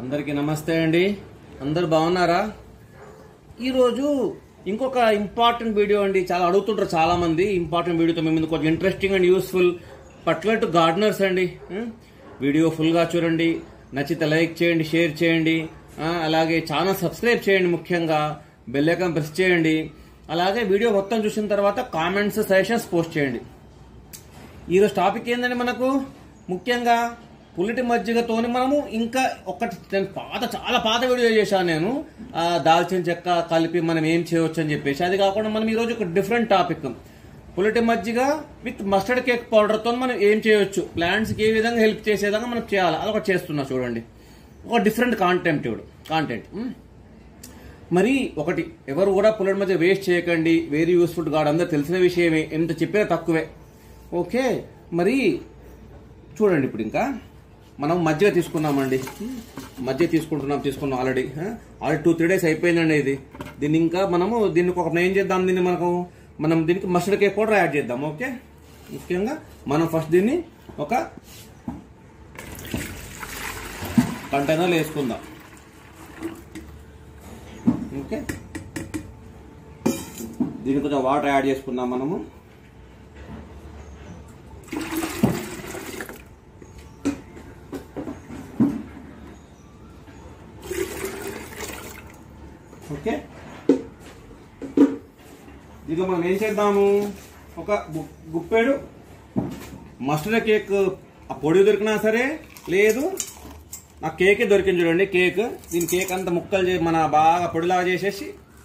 అందరికీ నమస్తే అండి అందరు బాగున్నారా ఈరోజు ఇంకొక ఇంపార్టెంట్ వీడియో అండి చాలా అడుగుతుంటారు చాలా మంది ఇంపార్టెంట్ వీడియోతో మేము ముందు కొంచెం interesting and useful particular to gardeners అండి ఉం? వీడియో ఫుల్గా చూడండి నచ్చితే లైక్ చేయండి షేర్ చేయండి ఆ, అలాగే ఛానల్ సబ్స్క్రైబ్ చేయండి ముఖ్యంగా బెల్ ఐకాన్ ప్రెస్ చేయండి అలాగే వీడియో మొత్తం చూసిన తర్వాత కామెంట్స్ సజెషన్స్ పోస్ట్ చేయండి ఈరోజు టాపిక్ ఏంటంటే మనకు ముఖ్యంగా పులిటి మజ్జిగతోని మనము ఇంకా ఒకటి నేను పాత చాలా పాత వీడియో చేశాను నేను ఆ, దాల్చిన చెక్క కలిపి మనం ఏం చేయవచ్చు అని చెప్పేసి అది కాకుండా మనం ఈరోజు ఒక డిఫరెంట్ టాపిక్ పులిటి మజ్జిగ విత్ మస్టర్డ్ కేక్ పౌడర్తో మనం ఏం చేయొచ్చు ప్లాంట్స్కి ఏ విధంగా హెల్ప్ చేసే విధంగా మనం చేయాలి అది ఒకటి చేస్తున్నా చూడండి ఒక డిఫరెంట్ కాంటెంట్ ఇవ్వడు కాంటెంట్ మరి ఒకటి ఎవరు కూడా పుల్లడి మధ్య వేస్ట్ చేయకండి వెరీ యూస్ఫుల్ కాదు అందరూ తెలిసిన విషయమే ఎంత చెప్పినా తక్కువే ఓకే మరి చూడండి ఇప్పుడు ఇంకా మనం మజ్జిగ తీసుకున్నామండి మజ్జిగ తీసుకుంటున్నాం తీసుకున్నాం already already two three days అయిపోయిందండి ఇది దీన్ని ఇంకా మనము దీనికి ఒక ఏం చేద్దాం దీన్ని మనకు మనం దీనికి మస్టర్డ్ కేక్ పౌడర్ యాడ్ చేద్దాం ఓకే ముఖ్యంగా మనం ఫస్ట్ దీన్ని ఒక కంటైనర్లో వేసుకుందాం ఓకే దీనికి కొంచెం వాటర్ యాడ్ చేసుకుందాం మనము ఓకే దీంట్లో మనం ఏం చేద్దాము ఒక గు- గుప్పెడు మస్టర్డ్ కేక్ ఆ పొడి దొరికినా సరే లేదు ఆ కేకే దొరికింది చూడండి కేక్ దీని కేక్ అంతా ముక్కలు చే మన బాగా పొడిలాగా చేసేసి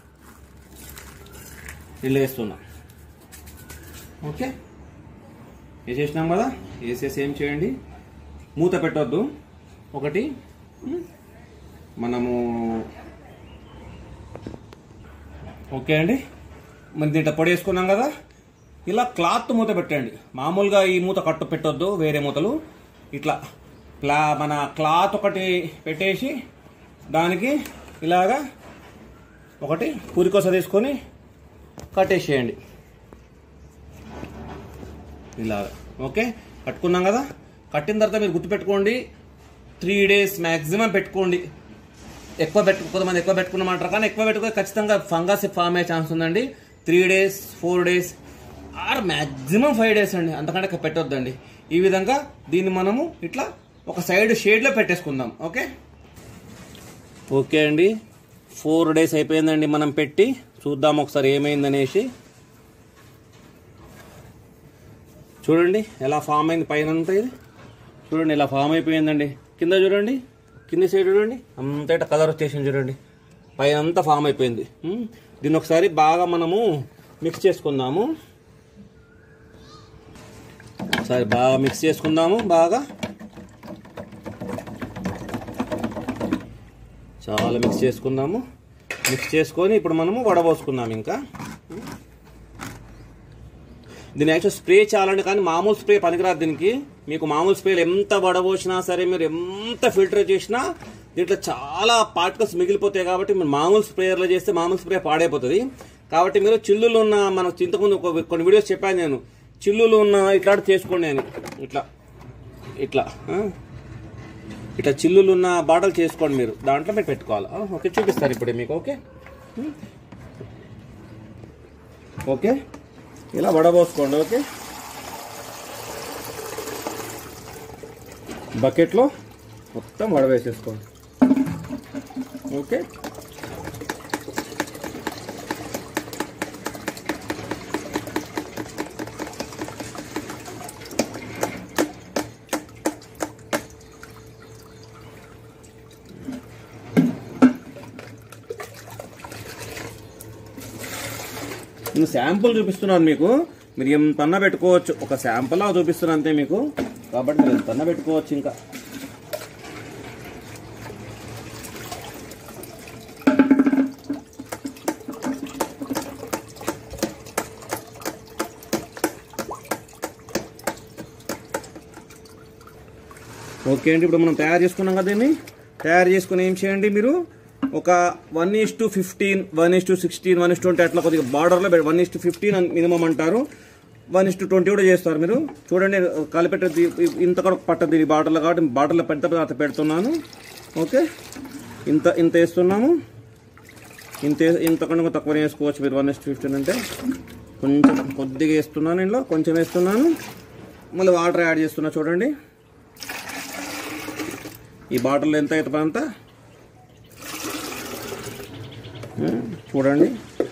ఇల్లు వేస్తున్నా ఓకే వేసేసినాం కదా వేసేసి ఏం చేయండి మూత పెట్టొద్దు ఒకటి ఉమ్, మనము ఓకే అండి మరి దీంట్లో పొడి వేసుకున్నాం కదా ఇలా క్లాత్ మూత పెట్టండి మామూలుగా ఈ మూత కట్టు పెట్టొద్దు వేరే మూతలు ఇట్లా ప్లా మన క్లాత్ ఒకటి పెట్టేసి దానికి ఇలాగా ఒకటి పూరికోస తీసుకొని కట్టేసేయండి ఇలాగా ఓకే కట్టుకున్నాం కదా కట్టిన తర్వాత మీరు గుర్తుపెట్టుకోండి త్రీ డేస్ మ్యాక్సిమం పెట్టుకోండి ఎక్కువ పెట్టు కొంతమంది ఎక్కువ పెట్టుకున్నమంటారు కానీ ఎక్కువ పెట్టుకో ఖచ్చితంగా ఫంగస్ ఫామ్ అయ్యే ఛాన్స్ ఉందండి three days four days or maximum five days అండి అంతకంటే ఎక్కువ పెట్టొద్దండి ఈ విధంగా దీన్ని మనము ఇట్లా ఒక సైడ్ షేడ్లో పెట్టేసుకుందాం ఓకే ఓకే అండి ఫోర్ డేస్ అయిపోయిందండి మనం పెట్టి చూద్దాం ఒకసారి ఏమైందనేసి చూడండి ఎలా ఫామ్ అయింది పైన అంతా ఇది చూడండి ఇలా ఫామ్ అయిపోయిందండి కింద చూడండి కింద సైడ్ చూడండి అంతా ఇట్లా కలర్ వచ్చేసింది చూడండి పైన అంతా ఫామ్ అయిపోయింది ఉమ్, దీన్ని ఒకసారి బాగా మనము మిక్స్ చేసుకుందాము ఒకసారి బాగా మిక్స్ చేసుకుందాము బాగా చాలా మిక్స్ చేసుకుందాము మిక్స్ చేసుకొని ఇప్పుడు మనము వడబోసుకుందాం ఇంకా దీని యాక్చువల్ స్ప్రే చాలండి కానీ మామూలు స్ప్రే పనికిరాదు దీనికి మీకు మామూలు స్ప్రేలు ఎంత వడబోసినా సరే మీరు ఎంత ఫిల్టర్ చేసినా దీంట్లో చాలా పార్టికల్స్ మిగిలిపోతాయి కాబట్టి మీరు మామూలు స్ప్రేయర్లో చేస్తే మామూలు స్ప్రే పాడైపోతుంది కాబట్టి మీరు చిల్లులు ఉన్న మన ఇంతకుముందు ఒక కొన్ని వీడియోస్ చెప్పాను నేను చిల్లులు ఉన్న ఇట్లాంటి చేసుకోండి నేను ఇట్లా ఇట్లా ఆ? ఇట్లా చిల్లులు ఉన్న బాటలు చేసుకోండి మీరు దాంట్లో మీరు పెట్టుకోవాలి ఆ, ఓకే చూపిస్తారు ఇప్పుడు మీకు ఓకే ఉం? ఓకే ఇలా వడబోసుకోండి ఓకే బకెట్లో మొత్తం వడవేసేసుకోండి ఓకే నేను శాంపుల్ చూపిస్తున్నాను మీకు మీరు ఎంతన్నా పెట్టుకోవచ్చు ఒక శాంపుల్ లా చూపిస్తున్నాను అంతే మీకు కాబట్టి మీరు ఎంతన్నా పెట్టుకోవచ్చు ఇంకా ఓకే అండి ఇప్పుడు మనం తయారు చేసుకున్నాం కదా దీన్ని తయారు చేసుకుని ఏం చేయండి మీరు ఒక one is to fifteen one is to sixteen one is twenty అట్లా కొద్దిగా బార్డర్లో one is to fifteen minimum అంటారు వన్ ఇస్ టు ట్వంటీ కూడా చేస్తారు మీరు చూడండి కలిపెట్ట ఇంత కూడా పట్టదు ఈ బాటిల్ కాబట్టి బాటిల్లో పెద్ద తర్వాత పెడుతున్నాను ఓకే ఇంత ఇంత వేస్తున్నాము ఇంత ఇంతకన్నా తక్కువ వేసుకోవచ్చు మీరు వన్ ఎస్ట్ ఫిఫ్టీన్ అంటే కొంచెం కొద్దిగా వేస్తున్నాను ఇందులో కొంచెం వేస్తున్నాను మళ్ళీ వాటర్ యాడ్ చేస్తున్నా చూడండి ఈ బాటిల్ ఎంత అవుతుంది అంత ఉమ్, చూడండి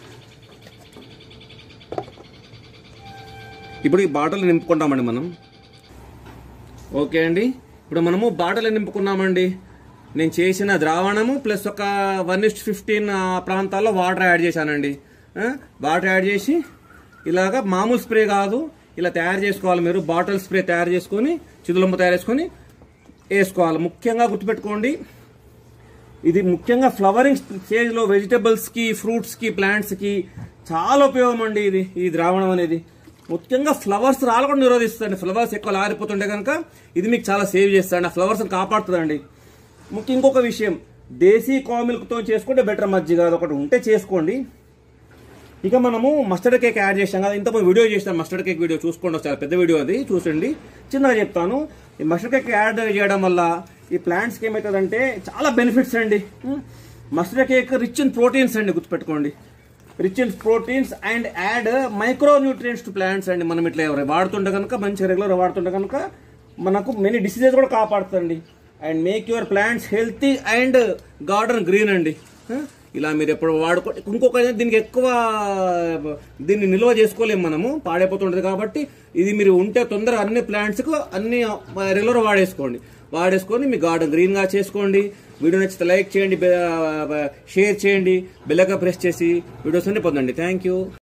ఇప్పుడు ఈ బాటిల్ నింపుకుంటామండి మనం ఓకే అండి ఇప్పుడు మనము బాటిల్ నింపుకున్నామండి నేను చేసిన ద్రావణము ప్లస్ ఒక వన్ ఇస్ట్ ఫిఫ్టీన్ ప్రాంతాల్లో వాటర్ యాడ్ చేశానండి ఆ, వాటర్ యాడ్ చేసి ఇలాగా మామూలు స్ప్రే కాదు ఇలా తయారు చేసుకోవాలి మీరు బాటిల్ స్ప్రే తయారు చేసుకొని చిదులమ్మ తయారు చేసుకొని వేసుకోవాలి ముఖ్యంగా గుర్తుపెట్టుకోండి ఇది ముఖ్యంగా ఫ్లవరింగ్ స్టేజ్లో వెజిటబుల్స్కి ఫ్రూట్స్కి ప్లాంట్స్కి చాలా ఉపయోగం అండి ఇది ఈ ద్రావణం అనేది ముఖ్యంగా ఫ్లవర్స్ రాలకుండా నిరోధిస్తుంది ఫ్లవర్స్ ఎక్కువ లారిపోతుంటే కనుక ఇది మీకు చాలా సేవ్ చేస్తుంది ఆ ఫ్లవర్స్ని కాపాడుతుందండి ముఖ్య ఇంకొక విషయం దేశీ కామిల్క్తో చేసుకుంటే బెటర్ మజ్జిగ అది ఒకటి ఉంటే చేసుకోండి ఇక మనము మస్టర్డ్ కేక్ యాడ్ చేసాం కదా ఇంత వీడియో చేసాం మస్టర్డ్ కేక్ వీడియో చూసుకోండి చాలా పెద్ద వీడియో అది చూసండి చిన్నగా చెప్తాను ఈ మస్టర్డ్ కేక్ యాడ్ చేయడం వల్ల ఈ ప్లాంట్స్కి ఏమవుతుందంటే చాలా బెనిఫిట్స్ అండి mustard cake rich in proteins అండి గుర్తుపెట్టుకోండి rich in proteins and add micronutrients to plants అండి మనం ఇట్లా ఎవరు వాడుతుంటే కనుక మంచి రెగ్యులర్ వాడుతుంటే కనుక మనకు మెనీ డిసీజెస్ కూడా కాపాడుతుంది and make your plants healthy and garden green అండి ఆ, ఇలా మీరు ఎప్పుడు వాడుకో ఇంకొక దీనికి ఎక్కువ దీన్ని నిల్వ చేసుకోలేము మనము పాడైపోతుంటది కాబట్టి ఇది మీరు ఉంటే తొందరగా అన్ని ప్లాంట్స్కు అన్ని రెగ్యులర్ వాడేసుకోండి వాడేసుకొని మీ గార్డెన్ గ్రీన్గా చేసుకోండి వీడియో నచ్చితే లైక్ చేయండి షేర్ చేయండి బెల్లగా ప్రెస్ చేసి వీడియోస్ అన్ని పొందండి థ్యాంక్ యూ